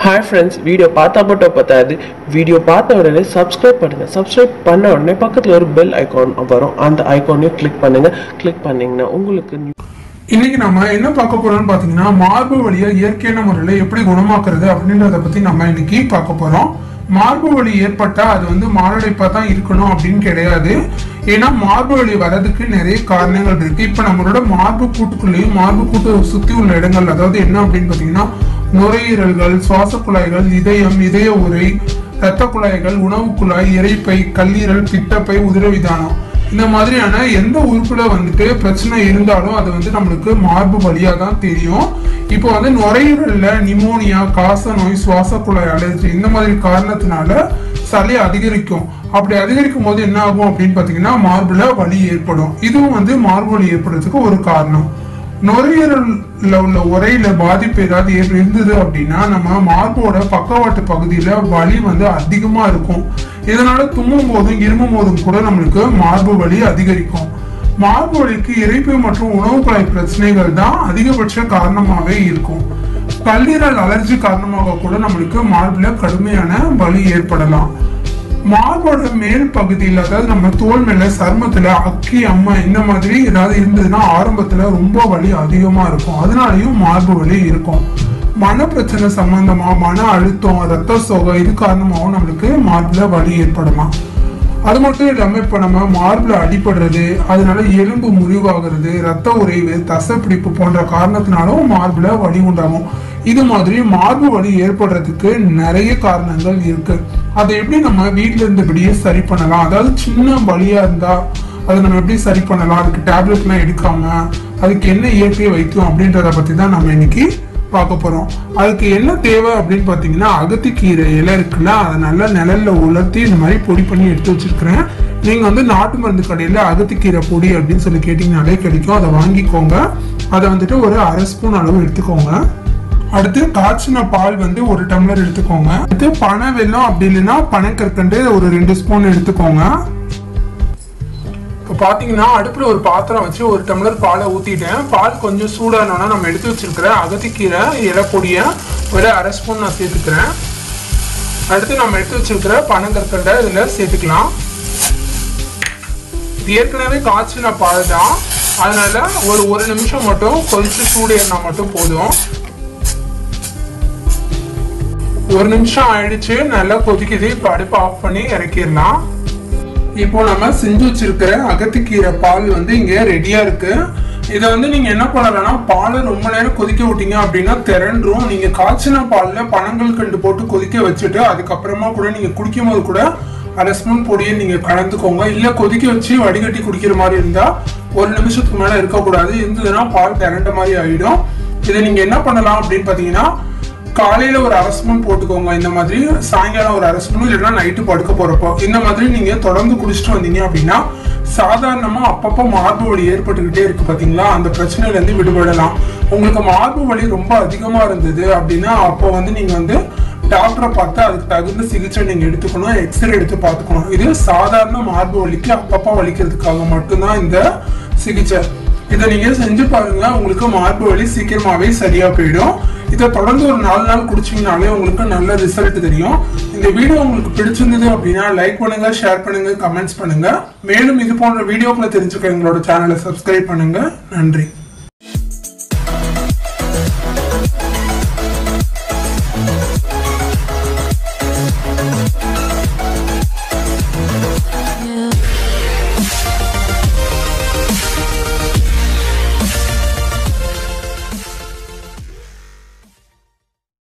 hi friends video பார்த்தா மட்டும் பத்தாது வீடியோ பார்த்த உடனே சப்ஸ்கிரைப் பண்ணுங்கள் சப்ஸ்கிரைப் பண்ண உடனே பக்கத்தில் ஒரு பெல் ஐகான் வரும் அந்த ஐகானையும் கிளிக் பண்ணுங்கள் கிளிக் பண்ணிங்கன்னா உங்களுக்கு new- இன்னைக்கு நம்ம என்ன பார்க்க போறோம்னு பாத்தீங்கன்னா மார்பு வலியை இயற்கையான முறையில் எப்படி குணமாக்குறது அப்படின்றத பத்தி நம்ம இன்னைக்கு பார்க்க போறோம் மார்பு வலி ஏற்பட்டா அது வந்து மாரடைப்பா தான் இருக்கணும் அப்படின்னு கிடையாது ஏன்னா மார்பு வலி வர்றதுக்கு நிறைய காரணங்கள் இருக்கு இப்ப நம்மளோட மார்பு கூட்டுக்குள்ளேயும் மார்பு கூட்டு சுத்தி உள்ள இடங்கள் அதாவது என்ன அப்படின்னு பாத்தீங்கன்னா நுரையீரல்கள் சுவாச குழாய்கள் இதயம் இதய உறை இரத்த குழாய்கள் உணவு குழாய் இறைப்பை கல்லீரல் பித்தப்பை உதிரவிதானம் இந்த மாதிரியான எந்த உறுப்புல வந்துட்டு பிரச்சனை இருந்தாலும் அது வந்து நம்மளுக்கு மார்பு வழியா தான் தெரியும் இப்போ வந்து நுரையீரல்ல நிமோனியா காச நோய் சுவாச குழாய் அலர்ஜி இந்த மாதிரி காரணத்தினால சளி அதிகரிக்கும் அப்படி அதிகரிக்கும் போது என்ன ஆகும் அப்படின்னு பாத்தீங்கன்னா மார்புல வலி ஏற்படும் இதுவும் வந்து மார்பு வலி ஏற்படுறதுக்கு ஒரு காரணம் நுரையீரல்ல உள்ள உரையில பாதிப்பு ஏதாவது ஏற்ப- இருந்தது அப்படின்னா நம்ம மார்போட பக்கவாட்டு பகுதியில வலி வந்து அதிகமா இருக்கும் இதனால தும்மும் போதும் இருமும் போதும் கூட நம்மளுக்கு மார்பு வலி அதிகரிக்கும் மார்பு வலிக்கு இறைப்பு மற்றும் உணவு குழாய் பிரச்சனைகள் தான் அதிகபட்ச காரணமாவே இருக்கும் கல்லீரல் அலர்ஜி காரணமாக கூட நம்மளுக்கு மார்புல கடுமையான வலி ஏற்படலாம் மார்போட மேல் பகுதியில் அதாவது நம்ம தோல் மேல சர்மத்துல அக்கி அம்மா இந்த மாதிரி ஏதாவது இருந்ததுன்னா ஆரம்பத்துல ரொம்ப வலி அதிகமா இருக்கும் அதனாலயும் மார்பு வலி இருக்கும் மன பிரச்சனை சம்பந்தமா மன அழுத்தம் ரத்த சோகை இது காரணமாகவும் நம்மளுக்கு மார்புல வலி ஏற்படலாம் அது மட்டும் இல்லாம இப்ப நம்ம மார்புல அடிபடுறது அதனால எலும்பு முறிவாகிறது ரத்த உறைவு தசைப்பிடிப்பு போன்ற காரணத்தினாலும் மார்புல வலி உண்டாகும் இது மாதிரி மார்பு வலி ஏற்படுறதுக்கு நிறைய காரணங்கள் இருக்கு அதை எப்படி நம்ம வீட்ல இருந்தபடியே சரி பண்ணலாம் அதாவது சின்ன வலியா இருந்தா அதை நம்ம எப்படி சரி பண்ணலாம் அதுக்கு டேப்லெட்லாம் எடுக்காம அதுக்கு என்ன இயற்கை வைத்தியம் அப்படின்றத பத்தி தான் நம்ம இன்னைக்கு பார்க்க போறோம் அதுக்கு என்ன தேவை அப்படின்னு பார்த்தீங்கன்னா அகத்திக்கீரை இலை இருக்குல்ல அதை நல்லா நிழல்ல உலர்த்தி இந்த மாதிரி பொடி பண்ணி எடுத்து வச்சிருக்கிறேன் நீங்க வந்து நாட்டு மருந்து கடையில அகத்திக்கீரை பொடி அப்படின்னு சொல்லி கேட்டீங்கனாலே கிடைக்கும் அதை வாங்கிக்கோங்க அதை வந்துட்டு ஒரு அரை ஸ்பூன் அளவு எடுத்துக்கோங்க அடுத்து காய்ச்சின பால் வந்து ஒரு டம்ளர் எடுத்துக்கோங்க அடுத்து பனை வெல்லம் அப்படி இல்லைன்னா பனைக்கற்கண்டு ஒரு ரெண்டு ஸ்பூன் எடுத்துக்கோங்க இப்போ பார்த்தீங்கன்னா அடுப்பில் ஒரு பாத்திரம் வச்சு ஒரு டம்ளர் பாலை ஊற்றிட்டேன் பால் கொஞ்சம் சூடானோன்னா நம்ம எடுத்து வச்சிருக்கிற அகத்திக்கீரை இலை பொடியை ஒரு அரை ஸ்பூன் நான் சேர்த்துக்கிறேன் அடுத்து நம்ம எடுத்து வச்சிருக்கிற பனங்கற்கண்டை இதில் சேர்த்துக்கலாம் இது ஏற்கனவே காய்ச்சின பால் தான் அதனால ஒரு ஒரு நிமிஷம் மட்டும் கொதிச்சு சூடு ஏறினா மட்டும் போதும் ஒரு நிமிஷம் ஆயிடுச்சு நல்லா கொதிக்குது இப்போ அடுப்பு ஆஃப் பண்ணி இறக்கிடலாம் இப்போ நம்ம செஞ்சு வச்சிருக்கிற அகத்திக்கீரை பால் வந்து இங்க ரெடியா இருக்கு இதை வந்து நீங்க என்ன பண்ணலாம்னா பாலை ரொம்ப நேரம் கொதிக்க விட்டீங்க அப்படின்னா திரண்டும் நீங்க காய்ச்சின பால்ல பனங்கள் கண்டு போட்டு கொதிக்க வச்சுட்டு அதுக்கப்புறமா கூட நீங்க குடிக்கும் போது கூட அரை ஸ்பூன் பொடியை நீங்க கலந்துக்கோங்க இல்ல கொதிக்க வச்சு வடிகட்டி குடிக்கிற மாதிரி இருந்தா ஒரு நிமிஷத்துக்கு மேல இருக்கக்கூடாது இருந்ததுன்னா பால் திரண்ட மாதிரி ஆயிடும் இதை நீங்க என்ன பண்ணலாம் அப்படின்னு பாத்தீங்கன்னா காலையில ஒரு அரை ஸ்பூன் போட்டுக்கோங்க இந்த மாதிரி சாயங்காலம் ஒரு அரை ஸ்பூன் இல்லைன்னா நைட்டு படுக்க போறப்போ இந்த மாதிரி நீங்க தொடர்ந்து குடிச்சிட்டு வந்தீங்க அப்படின்னா சாதாரணமா அப்பப்போ மார்பு வலி ஏற்பட்டுக்கிட்டே இருக்கு பாத்தீங்களா அந்த பிரச்சனையில இருந்து விடுபடலாம் உங்களுக்கு மார்பு வலி ரொம்ப அதிகமா இருந்தது அப்படின்னா அப்போ வந்து நீங்க வந்து டாக்டரை பார்த்து அதுக்கு தகுந்த சிகிச்சை நீங்க எடுத்துக்கணும் எக்ஸ்ரே எடுத்து பார்த்துக்கணும் இது சாதாரண மார்பு வலிக்கு அப்பப்போ வலிக்கிறதுக்காக மட்டும்தான் இந்த சிகிச்சை இதை நீங்க செஞ்சு பாருங்க உங்களுக்கு மார்பு வலி சீக்கிரமாவே சரியா போயிடும் இதை தொடர்ந்து ஒரு நாலு நாள் குடிச்சீங்கனாலே உங்களுக்கு நல்ல ரிசல்ட் தெரியும் இந்த வீடியோ உங்களுக்கு பிடிச்சிருந்தது அப்படின்னா லைக் பண்ணுங்க ஷேர் பண்ணுங்க கமெண்ட்ஸ் பண்ணுங்க மேலும் இது போன்ற வீடியோக்களை தெரிஞ்சுக்க எங்களோட சேனலை சப்ஸ்கிரைப் பண்ணுங்க நன்றி